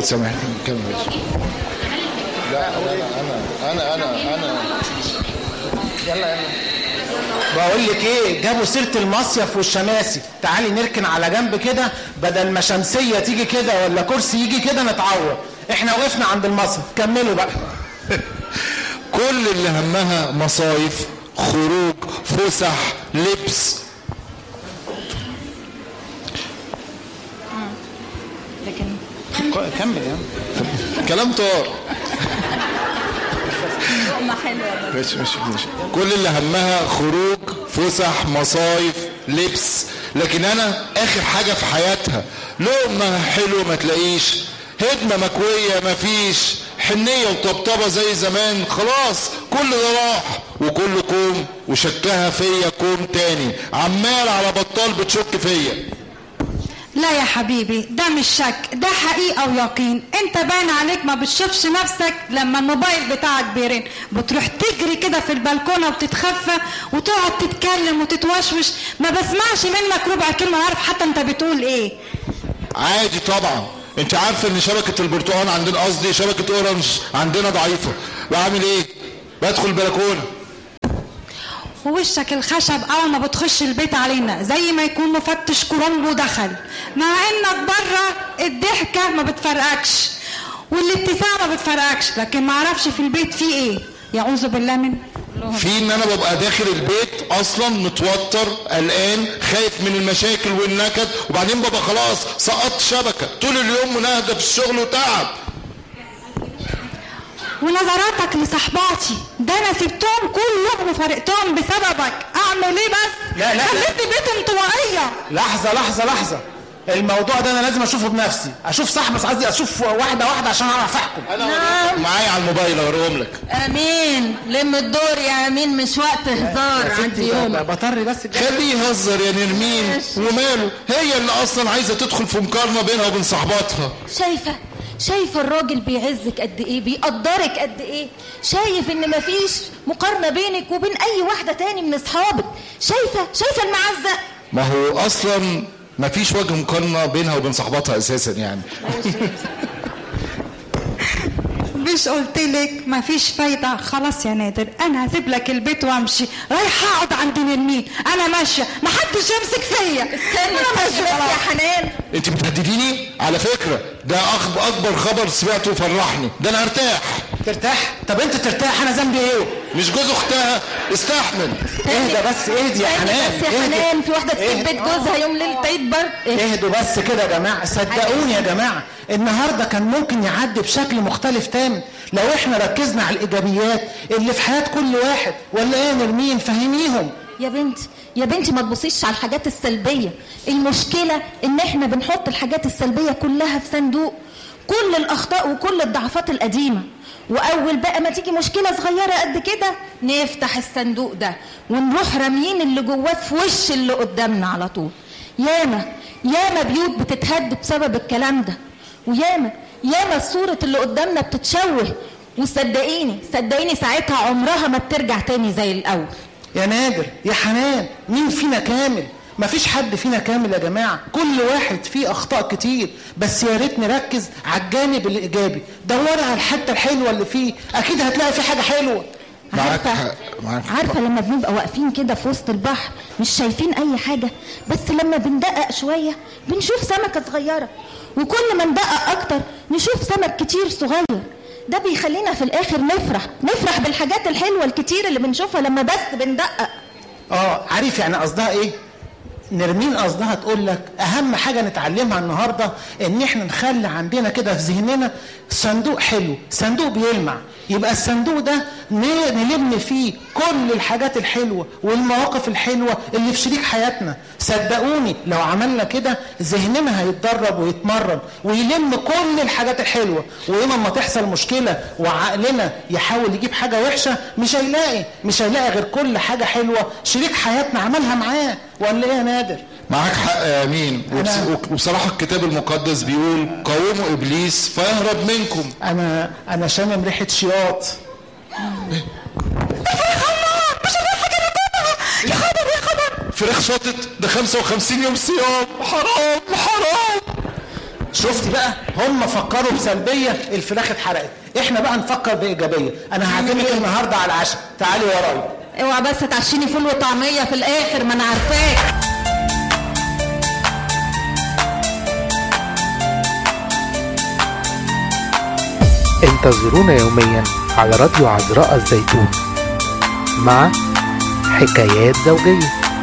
سامحني كمل لا انا انا انا انا انا يلا يلا بقول لك ايه جابوا سيره المصيف والشماسي تعالي نركن على جنب كده بدل ما شمسيه تيجي كده ولا كرسي يجي كده نتعور احنا وقفنا عند المصيف كملوا بقى كل اللي همها مصايف خروج فسح لبس لكن كمل يا كلام طار لقمة حلوة ماشي ماشي ماشي كل اللي همها خروج فسح مصايف لبس لكن انا اخر حاجه في حياتها لقمه حلوه ما تلاقيش هدمه مكويه ما فيش حنيه وطبطبه زي زمان خلاص كل ده راح وكل كوم وشكها فيا كوم تاني عمال على بطال بتشك فيا لا يا حبيبي ده مش شك ده حقيقة ويقين انت باين عليك ما بتشوفش نفسك لما الموبايل بتاعك بيرن بتروح تجري كده في البلكونة وتتخفى وتقعد تتكلم وتتوشوش ما بسمعش منك ربع كلمة عارف حتى انت بتقول ايه عادي طبعا انت عارفه ان شبكه البرتقال عندنا قصدي شبكه اورنج عندنا ضعيفه بعمل ايه بدخل البلكونه ووشك الخشب اول ما بتخش البيت علينا زي ما يكون مفتش كرومبو دخل مع انك بره الضحكه ما بتفرقكش والابتسامه ما بتفرقكش لكن ما اعرفش في البيت فيه ايه يعوذ بالله من في ان انا ببقى داخل البيت اصلا متوتر قلقان خايف من المشاكل والنكد وبعدين ببقى خلاص سقطت شبكه طول اليوم منهده في الشغل وتعب ونظراتك لصحباتي ده انا سبتهم كلهم وفرقتهم بسببك اعمل ايه بس لا، لا، لا. خليتني بيت انطوائيه لحظه لحظه لحظه الموضوع ده انا لازم اشوفه بنفسي اشوف صاحبي قصدي اشوف واحده واحده عشان اعرف احكم نعم معايا على الموبايل اوريهم لك امين لم الدور يا امين مش وقت هزار عندي يوم بطري بس الجو. خليه يهزر يا نرمين ماشي. وماله هي اللي اصلا عايزه تدخل في مقارنه بينها وبين صحباتها شايفة شايفة الراجل بيعزك قد ايه بيقدرك قد ايه شايف ان مفيش مقارنة بينك وبين اي واحدة تاني من اصحابك شايفة شايفة المعزة ما هو اصلا ما فيش وجه مقارنه بينها وبين صحباتها اساسا يعني مش قلت لك مفيش فايده خلاص يا نادر انا هسيب لك البيت وامشي رايحه اقعد عند نرمين انا ماشيه محدش يمسك فيا استنى انا استنى ماشيه بس يا خلاص حنان انت بتهدديني على فكره ده أخب اكبر خبر سمعته وفرحني ده انا هرتاح ترتاح طب انت ترتاح انا ذنبي ايه مش جوز اختها استحمل اهدى بس اهدي يا استنى حنان بس يا اهدي. حنان في واحدة تسيب اهدي. بيت جوزها يوم ليلة عيد برد إيه؟ اهدوا بس كده يا جماعه صدقوني يا جماعه النهارده كان ممكن يعدي بشكل مختلف تام لو احنا ركزنا على الايجابيات اللي في حياه كل واحد ولا ايه يا نرمين فهميهم يا بنتي يا بنتي ما تبصيش على الحاجات السلبية المشكلة ان احنا بنحط الحاجات السلبية كلها في صندوق كل الاخطاء وكل الضعفات القديمة واول بقى ما تيجي مشكلة صغيرة قد كده نفتح الصندوق ده ونروح راميين اللي جواه في وش اللي قدامنا على طول ياما ياما بيوت بتتهد بسبب الكلام ده وياما ياما صورة اللي قدامنا بتتشوه وصدقيني صدقيني ساعتها عمرها ما بترجع تاني زي الاول يا نادر يا حنان مين فينا كامل مفيش حد فينا كامل يا جماعة كل واحد فيه أخطاء كتير بس يا ريت نركز على الجانب الإيجابي دوري على الحتة الحلوة اللي فيه أكيد هتلاقي فيه حاجة حلوة معاك عارفة حق، معاك حق. عارفة لما بنبقى واقفين كده في وسط البحر مش شايفين أي حاجة بس لما بندقق شوية بنشوف سمكة صغيرة وكل ما ندقق أكتر نشوف سمك كتير صغير ده بيخلينا في الآخر نفرح نفرح بالحاجات الحلوة الكتير اللي بنشوفها لما بس بندقق اه عارف يعني قصدها ايه نرمين قصدها تقول لك اهم حاجه نتعلمها النهارده ان احنا نخلي عندنا كده في ذهننا صندوق حلو صندوق بيلمع يبقى الصندوق ده ن- نلم فيه كل الحاجات الحلوه والمواقف الحلوه اللي في شريك حياتنا صدقوني لو عملنا كده ذهننا هيتدرب ويتمرن ويلم كل الحاجات الحلوه ويوم ما تحصل مشكله وعقلنا يحاول يجيب حاجه وحشه مش هيلاقي مش هيلاقي غير كل حاجه حلوه شريك حياتنا عملها معاه ولا ايه يا نادر معاك حق يا امين وبس- أنا- وبصراحه الكتاب المقدس بيقول قاوموا ابليس فيهرب منكم انا انا شامم ريحه شياط فراخ شطت ده 55 يوم صيام حرام حرام شفتي بقى هم فكروا بسلبيه الفراخ اتحرقت احنا بقى نفكر بايجابيه انا هعزمك النهارده على العشاء تعالي ورايا اوعى بس تعشيني فول وطعميه في الاخر ما انا عارفاك انتظرونا يوميا على راديو عذراء الزيتون مع حكايات زوجيه